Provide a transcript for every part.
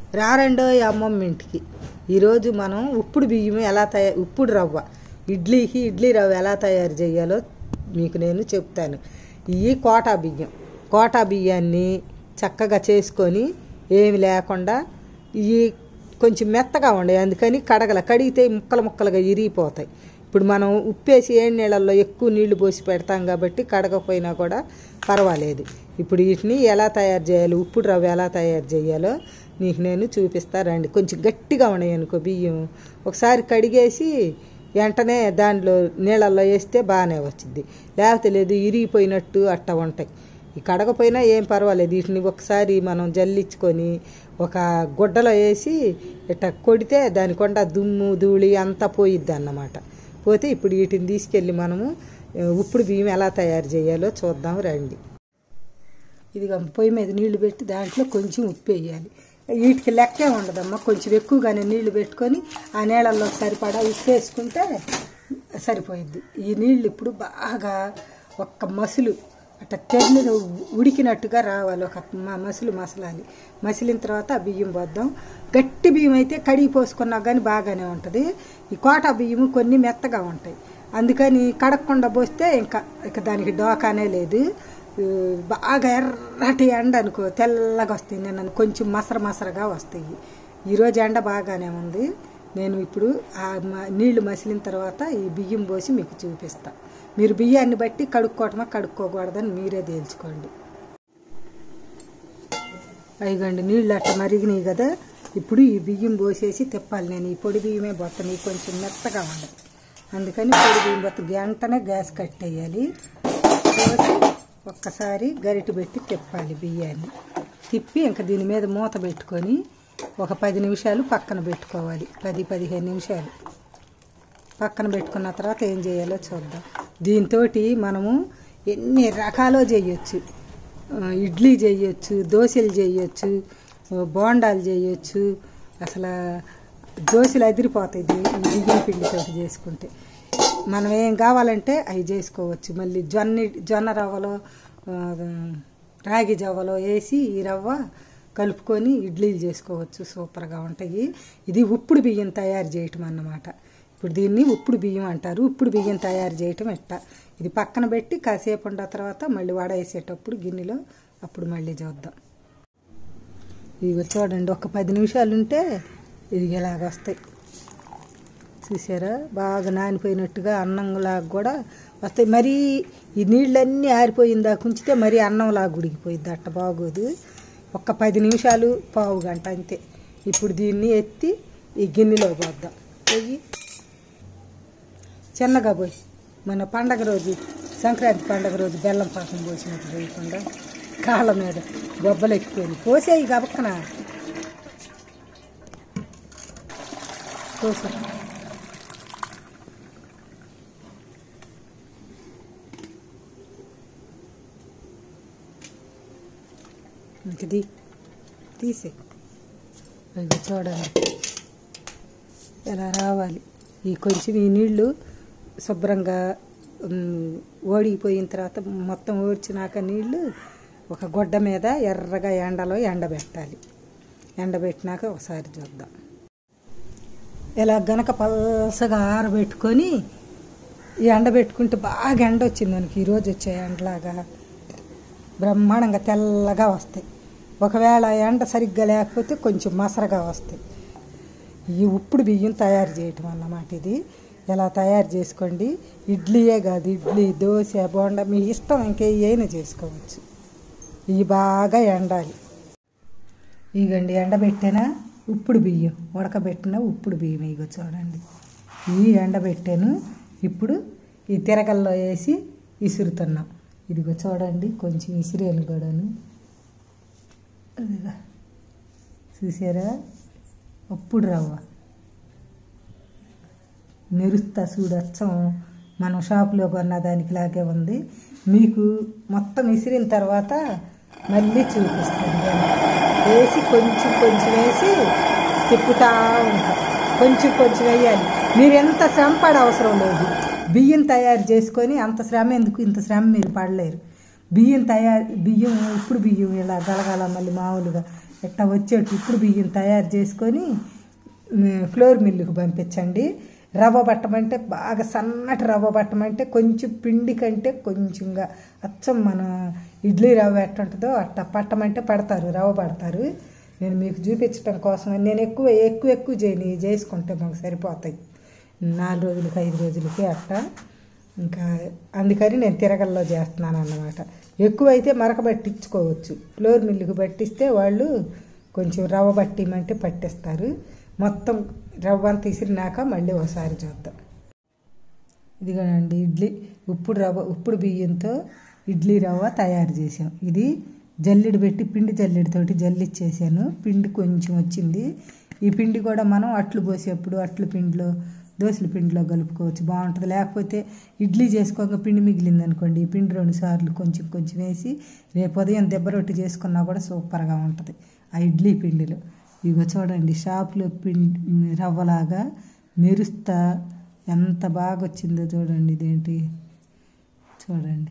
రారండో ఈ అమ్మమ్మ ఇంటికి ఈరోజు మనం ఉప్పుడు బియ్యం ఎలా తయారు ఉప్పుడు రవ్వ ఇడ్లీకి ఇడ్లీ రవ్వ ఎలా తయారు చేయాలో మీకు నేను చెప్తాను ఇవి కోటా బియ్యం కోటా బియ్యాన్ని చక్కగా చేసుకొని ఏమి లేకుండా ఇవి కొంచెం మెత్తగా ఉండవు అందుకని కడగల కడిగితే ముక్కలు ముక్కలుగా ఇరిగిపోతాయి ఇప్పుడు మనం ఉప్పేసి ఏడు నీళ్ళల్లో ఎక్కువ నీళ్లు పోసి పెడతాం కాబట్టి కడగకపోయినా కూడా పర్వాలేదు ఇప్పుడు వీటిని ఎలా తయారు చేయాలి ఉప్పుడు రవ్వ ఎలా తయారు చేయాలో నీకు నేను చూపిస్తా రండి కొంచెం గట్టిగా ఉన్నాయి అనుకో బియ్యం ఒకసారి కడిగేసి వెంటనే దాంట్లో నీళ్ళల్లో వేస్తే బాగానే వచ్చింది లేకపోతే లేదు ఇరిగిపోయినట్టు అట్ట ఉంటాయి ఈ కడగపోయినా ఏం పర్వాలేదు వీటిని ఒకసారి మనం జల్లించుకొని ఒక గుడ్డలో వేసి ఇట్లా కొడితే దాని కొండ దుమ్ము ధూళి అంతా పోయిద్ది అన్నమాట పోతే ఇప్పుడు వీటిని తీసుకెళ్ళి మనము ఆ, ఉప్పుడు బియ్యం ఎలా తయారు చేయాలో చూద్దాం రండి ఇదిగో పొయ్యి మీద నీళ్లు పెట్టి దాంట్లో కొంచెం ఉప్పు వేయాలి వీటికి లెక్కే ఉండదమ్మా కొంచెం ఎక్కువగానే నీళ్లు పెట్టుకొని ఆ నీళ్ళల్లో సరిపడా ఉప్పు వేసుకుంటే సరిపోయిద్ది ఈ నీళ్ళు ఇప్పుడు బాగా ఒక్క మసులు అట్ట తెల్లి ఉడికినట్టుగా రావాలి ఒక మ- మసులు మసలాలి మసిలిన తర్వాత ఆ బియ్యం పోద్దాం గట్టి బియ్యం అయితే కడిగి పోసుకున్నా కానీ బాగానే ఉంటుంది ఈ కోటా బియ్యము కొన్ని మెత్తగా ఉంటాయి అందుకని కడగకుండా పోస్తే ఇంకా ఇక దానికి డోకానే లేదు ఆ, బాగా ఎర్రటి ఎండ అనుకో తెల్లగా వస్తాయి నేను కొంచెం మసర మసరగా వస్తాయి ఈరోజు ఎండ బాగానే ఉంది నేను ఇప్పుడు ఆ మ- నీళ్లు మసిలిన తర్వాత ఈ బియ్యం పోసి మీకు చూపిస్తా మీరు బియ్యాన్ని బట్టి కడుక్కోవటమా కడుక్కోకూడదని మీరే తేల్చుకోండి అయిగండి నీళ్ళు అట్ట మరిగినాయి కదా ఇప్పుడు ఈ బియ్యం పోసేసి తిప్పాలి నేను ఈ పొడి బియ్యమే బొత్తని కొంచెం మెత్తగా ఉండదు అందుకని పొడి బియ్యం బొత్త గంటనే గ్యాస్ కట్టేయాలి పోసి ఒక్కసారి గరిటె పెట్టి తిప్పాలి బియ్యాన్ని తిప్పి ఇంకా దీని మీద మూత పెట్టుకొని ఒక పది నిమిషాలు పక్కన పెట్టుకోవాలి పది పదిహేను నిమిషాలు పక్కన పెట్టుకున్న తర్వాత ఏం చేయాలో చూద్దాం దీంతో మనము ఎన్ని రకాలు చేయొచ్చు ఆ, ఇడ్లీ చేయొచ్చు దోశలు చేయొచ్చు ఆ, బోండాలు చేయొచ్చు అసలు దోశలు అదిరిపోతాయి దీ- ఈ బియ్యం పిండితో చేసుకుంటే మనం ఏం కావాలంటే అవి చేసుకోవచ్చు మళ్ళీ జొన్న జొన్న రవ్వలో ఆ, రాగి జవ్వలో వేసి ఈ రవ్వ కలుపుకొని ఇడ్లీలు చేసుకోవచ్చు సూపర్గా ఉంటాయి ఇది ఉప్పుడు బియ్యం తయారు చేయటం అన్నమాట ఇప్పుడు దీన్ని ఉప్పుడు బియ్యం అంటారు ఉప్పుడు బియ్యం తయారు చేయటం ఎట్ట ఇది పక్కన పెట్టి కాసేపు ఉన్న తర్వాత మళ్ళీ వడ వేసేటప్పుడు గిన్నెలో అప్పుడు మళ్ళీ చూద్దాం ఇవి చూడండి ఒక పది నిమిషాలు ఉంటే ఇది ఇలాగ వస్తాయి చూసారా బాగా నానిపోయినట్టుగా అన్నంలాగా కూడా వస్తాయి మరీ ఈ నీళ్ళన్నీ ఆరిపోయిన దాకా ఉంచితే మరీ అన్నంలాగా ఉడికిపోయింది అట్ట బాగోదు ఒక్క పది నిమిషాలు పావు గంట అంతే ఇప్పుడు దీన్ని ఎత్తి ఈ గిన్నెలో పోద్దాం పోయి చిన్నగా పోయి మన పండగ రోజు సంక్రాంతి పండగ రోజు బెల్లం పాకం పోసినట్టు పోయకుండా కాళ్ళ మీద బొబ్బలు ఎక్కిపోయింది పోసేయి గబక్కన పోసే ఇంకది తీసే అవి చూడండి ఎలా రావాలి ఈ కొంచెం ఈ నీళ్లు శుభ్రంగా ఉమ్, ఓడిపోయిన తర్వాత మొత్తం ఓడ్చినాక నీళ్లు ఒక గుడ్డ మీద ఎర్రగా ఎండలో ఎండబెట్టాలి ఎండబెట్టినాక ఒకసారి చూద్దాం ఇలా గనక పల్సగా ఆరబెట్టుకొని ఈ ఎండబెట్టుకుంటే బాగా ఎండ వచ్చింది మనకి ఈరోజు వచ్చే ఎండలాగా బ్రహ్మాండంగా తెల్లగా వస్తాయి ఒకవేళ ఎండ సరిగ్గా లేకపోతే కొంచెం మసరగా వస్తాయి ఈ ఉప్పుడు బియ్యం తయారు చేయటం అన్నమాట ఇది ఎలా తయారు చేసుకోండి ఇడ్లీయే కాదు ఇడ్లీ దోశ బోండా మీ ఇష్టం ఇంకే ఏమైనా చేసుకోవచ్చు ఇవి బాగా ఎండాలి ఇగండి ఎండబెట్టిన ఉప్పుడు బియ్యం ఉడకబెట్టిన ఉప్పుడు బియ్యం ఇగో చూడండి ఇవి ఎండబెట్టాను ఇప్పుడు ఈ తిరగల్లో వేసి విసురుతున్నాం ఇదిగో చూడండి కొంచెం విసిరేను కూడాను అదిగా చూసారా అప్పుడు రవ్వ మెరుస్తా చూడొచ్చం మనం షాపులో కొన్న దానికి లాగే ఉంది మీకు మొత్తం విసిరిన తర్వాత మళ్ళీ చూపిస్తాను దాన్ని. వేసి కొంచెం కొంచెం వేసి తిప్పుతా ఉంటాం కొంచెం కొంచెం వేయాలి మీరు ఎంత శ్రమ పడ అవసరం లేదు బియ్యం తయారు చేసుకొని అంత శ్రమ ఎందుకు ఇంత శ్రమ మీరు పడలేరు బియ్యం తయారు బియ్యం ఇప్పుడు బియ్యం ఇలా గలగల మళ్ళీ మామూలుగా ఇట్లా వచ్చేట్టు ఇప్పుడు బియ్యం తయారు చేసుకొని మ్, ఫ్లోర్ మిల్లుకి పంపించండి రవ్వ పట్టమంటే బాగా సన్నటి రవ్వ పట్టమంటే కొంచెం పిండి కంటే కొంచెంగా అచ్చం మన ఇడ్లీ రవ్వ ఎట్ట ఉంటుందో అట్ట పట్టమంటే పడతారు రవ్వ పడతారు నేను మీకు చూపించడం కోసం నేను ఎక్కువ ఎక్కువ ఎక్కువ చేయని ఇవి చేసుకుంటే మాకు సరిపోతాయి నాలుగు రోజులకి ఐదు రోజులకి అట్ట ఇంకా అందుకని నేను తిరగల్లో చేస్తున్నాను అన్నమాట ఎక్కువైతే మరక పట్టించుకోవచ్చు ఫ్లోర్ మిల్లుకి పట్టిస్తే వాళ్ళు కొంచెం రవ్వ పట్టిమంటే పట్టిస్తారు మొత్తం రవ్వ అంతా ఇసిరినాక మళ్ళీ ఒకసారి చూద్దాం ఇదిగోనండి ఇడ్లీ ఉప్పుడు రవ్వ ఉప్పుడు బియ్యంతో ఇడ్లీ రవ్వ తయారు చేసాం ఇది జల్లెడు పెట్టి పిండి జల్లెడితోటి జల్లిచ్చేసాను పిండి కొంచెం వచ్చింది ఈ పిండి కూడా మనం అట్లు పోసేప్పుడు అట్లు పిండిలో దోశల పిండిలో కలుపుకోవచ్చు బాగుంటుంది లేకపోతే ఇడ్లీ చేసుకోక పిండి మిగిలింది అనుకోండి ఈ పిండి రెండు సార్లు కొంచెం కొంచెం వేసి రేపు ఉదయం దెబ్బ రొట్టి చేసుకున్నా కూడా సూపర్గా ఉంటుంది ఆ ఇడ్లీ పిండిలో ఇగో చూడండి షాప్లో పిండి రవ్వలాగా మెరుస్తా ఎంత బాగా వచ్చిందో చూడండి ఇదేంటి చూడండి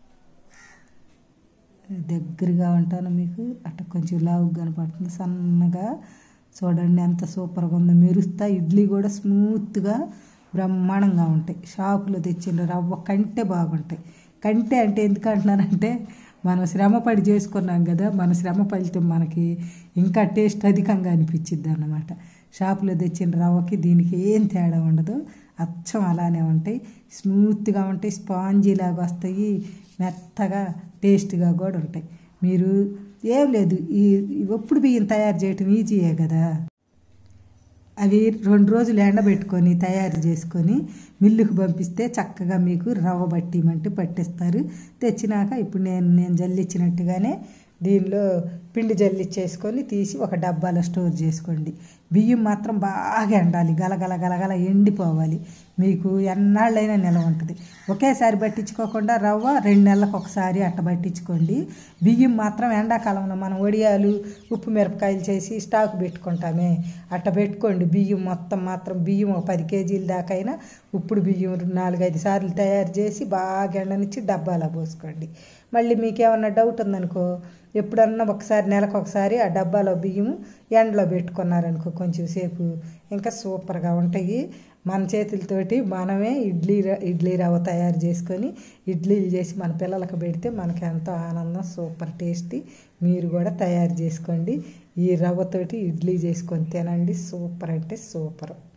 దగ్గరగా ఉంటాను మీకు అట్ట కొంచెం లావుగా కనపడుతుంది సన్నగా చూడండి ఎంత సూపర్గా ఉందో మెరుస్తా ఇడ్లీ కూడా స్మూత్గా బ్రహ్మాండంగా ఉంటాయి షాపులో తెచ్చిన రవ్వ కంటే బాగుంటాయి కంటే అంటే ఎందుకు అంటున్నానంటే మనం శ్రమపడి చేసుకున్నాం కదా మన శ్రమ ఫలితం మనకి ఇంకా టేస్ట్ అధికంగా అనిపించిద్ది అన్నమాట షాపులో తెచ్చిన రవ్వకి దీనికి ఏం తేడా ఉండదు అచ్చం అలానే ఉంటాయి స్మూత్గా ఉంటాయి స్పాంజీ లాగా వస్తాయి మెత్తగా టేస్ట్గా కూడా ఉంటాయి మీరు ఏం లేదు ఈ ఈ ఒప్పుడు బియ్యం తయారు చేయటం ఈజీయే కదా అవి రెండు రోజులు ఎండబెట్టుకొని తయారు చేసుకొని మిల్లుకు పంపిస్తే చక్కగా మీకు రవ్వ పట్టిమంటే పట్టిస్తారు తెచ్చినాక ఇప్పుడు నేను నేను జల్లిచ్చినట్టుగానే దీనిలో పిండి జల్లిచ్చేసుకొని తీసి ఒక డబ్బాలో స్టోర్ చేసుకోండి బియ్యం మాత్రం బాగా ఎండాలి గలగల గలగల ఎండిపోవాలి మీకు ఎన్నాళ్ళైనా నిల్వ ఉంటుంది ఒకేసారి పట్టించుకోకుండా రవ్వ రెండు నెలలకు ఒకసారి అట్ట పట్టించుకోండి బియ్యం మాత్రం ఎండాకాలంలో మనం వడియాలు ఉప్పు మిరపకాయలు చేసి స్టాక్ పెట్టుకుంటామే అట్ట పెట్టుకోండి బియ్యం మొత్తం మాత్రం బియ్యం ఒక పది కేజీల దాకైనా ఇప్పుడు బియ్యం నాలుగైదు సార్లు తయారు చేసి బాగా ఎండనిచ్చి డబ్బాలో పోసుకోండి మళ్ళీ మీకు ఏమన్నా డౌట్ ఉందనుకో ఎప్పుడన్నా ఒకసారి నెలకు ఒకసారి ఆ డబ్బాలో బియ్యం ఎండలో పెట్టుకున్నారనుకో కొంచెం సేపు ఇంకా సూపర్గా ఉంటాయి మన చేతులతోటి మనమే ఇడ్లీ ర- ఇడ్లీ రవ్వ తయారు చేసుకొని ఇడ్లీలు చేసి మన పిల్లలకు పెడితే మనకి ఎంతో ఆనందం సూపర్ టేస్టీ మీరు కూడా తయారు చేసుకోండి ఈ రవ్వతోటి ఇడ్లీ చేసుకొని తినండి సూపర్ అంటే సూపర్